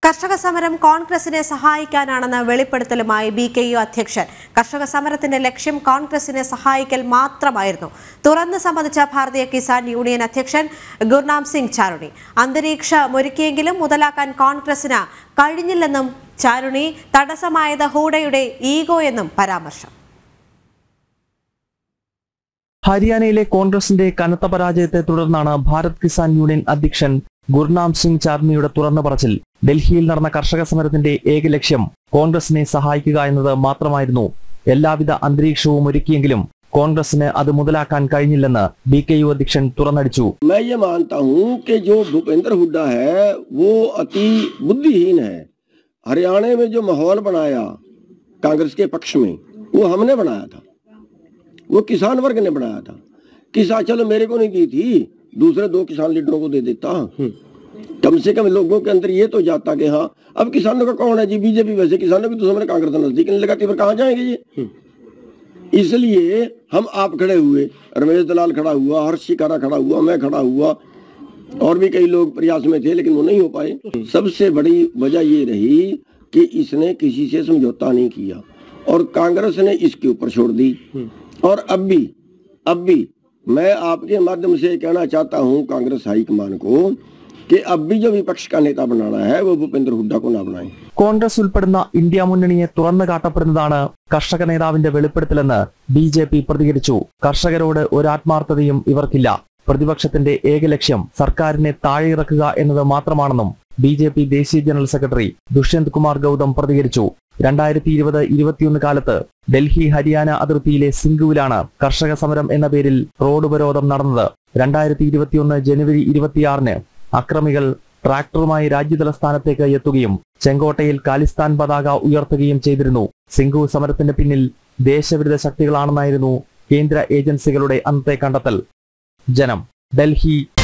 കർഷക സമരം കോൺഗ്രസിനെ സഹായിക്കാനാണെന്ന വെളിപ്പെടുത്തലുമായി ബി കെ യു അധ്യക്ഷൻ കർഷക സമരത്തിന്റെ ലക്ഷ്യം കോൺഗ്രസിനെ സഹായിക്കൽ മാത്രമായിരുന്നു തുറന്ന് സമ്മതിച്ച ഭാരതീയ കിസാൻ യൂണിയൻ അധ്യക്ഷൻ ഗുർനാം സിംഗ് ചാരുണി അന്തരീക്ഷമൊരുക്കിയെങ്കിലും മുതലാക്കാൻ കോൺഗ്രസിന് കഴിഞ്ഞില്ലെന്നും ചാരുണി തടസ്സമായത് ഹൂഡയുടെ ഈഗോ എന്നും പരാമർശം ഹരിയാനയിലെ കോൺഗ്രസിന്റെ കനത്ത പരാജയത്തെ തുടർന്നാണ് ഭാരത് കിസാൻ യൂണിയൻ അധ്യക്ഷൻ ഗുർനാം സിംഗ് ചാർമിയുടെ തുറന്നു പറച്ചിൽ ഡൽഹിയിൽ നടന്ന കർഷക സമരത്തിന്റെ ഏക ലക്ഷ്യം കോൺഗ്രസിനെ സഹായിക്കുക എന്നത് മാത്രമായിരുന്നു എല്ലാവിധ അന്തരീക്ഷവും ഒരുക്കിയെങ്കിലും കോൺഗ്രസിന് അത് മുതലാക്കാൻ കഴിഞ്ഞില്ലെന്ന് ബി കെ യു അധ്യക്ഷൻ തുറന്നടിച്ചു मैं ये मानता हूं कि जो भूपेंद्र हुड्डा है वो अति बुद्धिहीन है हरियाणा में जो माहौल बनाया कांग्रेस के पक्ष में वो हमने बनाया था वो किसान वर्ग ने बनाया था किसान चलो मेरे को नहीं दी थी दूसरे दो किसान लीडरों को दे देता कम से कम लोगों के अंदर ये तो जाता कि हाँ अब किसानों का कौन है जी बीजेपी वैसे किसानों की तो हमने कांग्रेस नजदीक नहीं लगाती फिर कहाँ जाएंगे ये इसलिए हम आप खड़े हुए रमेश दलाल खड़ा हुआ हर्ष शिकारा खड़ा हुआ मैं खड़ा हुआ और भी कई लोग प्रयास में थे लेकिन वो नहीं हो पाए सबसे बड़ी वजह ये रही कि इसने किसी से समझौता नहीं किया और कांग्रेस ने इसके ऊपर छोड़ दी और अब भी अब भी मैं आपके माध्यम से कहना चाहता हूं कांग्रेस हाईकमान को कि अब भी जो विपक्ष का नेता बनाना है वो भूपेंद्र हुड्डा को ना बनाए കോൺഗ്രസ് ഉൾപ്പെടുന്ന ഇന്ത്യ മുന്നണിയെ തുറന്നു കാട്ടപ്പെടുന്നതാണ് കർഷക നേതാവിന്റെ വെളിപ്പെടുത്തലെന്ന് ബി ജെ പി പ്രതികരിച്ചു കർഷകരോട് ഒരാത്മാർത്ഥതയും ഇവർക്കില്ല പ്രതിപക്ഷത്തിന്റെ ഏക ലക്ഷ്യം സർക്കാരിനെ താഴെയിറക്കുക എന്നത് മാത്രമാണെന്നും ബി ജെ പി ദേശീയ ജനറൽ സെക്രട്ടറി ദുഷ്യന്ത് കുമാർ ഗൗതം പ്രതികരിച്ചു രണ്ടായിരത്തി ഇരുപത് ഇരുപത്തിയൊന്ന് കാലത്ത് ഡൽഹി ഹരിയാന അതിർത്തിയിലെ സിംഗുവിലാണ് കർഷക സമരം എന്ന പേരിൽ റോഡ് ഉപരോധം നടന്നത് രണ്ടായിരത്തി ഇരുപത്തിയൊന്ന് ജനുവരി ഇരുപത്തിയാറിന് അക്രമികൾ ട്രാക്ടറുമായി രാജ്യതലസ്ഥാനത്തേക്ക് എത്തുകയും ചെങ്കോട്ടയിൽ കാലിസ്ഥാൻ പതാക ഉയർത്തുകയും ചെയ്തിരുന്നു സിംഗു സമരത്തിന് പിന്നിൽ ദേശവിരുദ്ധ ശക്തികളാണെന്നായിരുന്നു കേന്ദ്ര ഏജൻസികളുടെ അന്നത്തെ കണ്ടെത്തൽ ജനം ഡൽഹി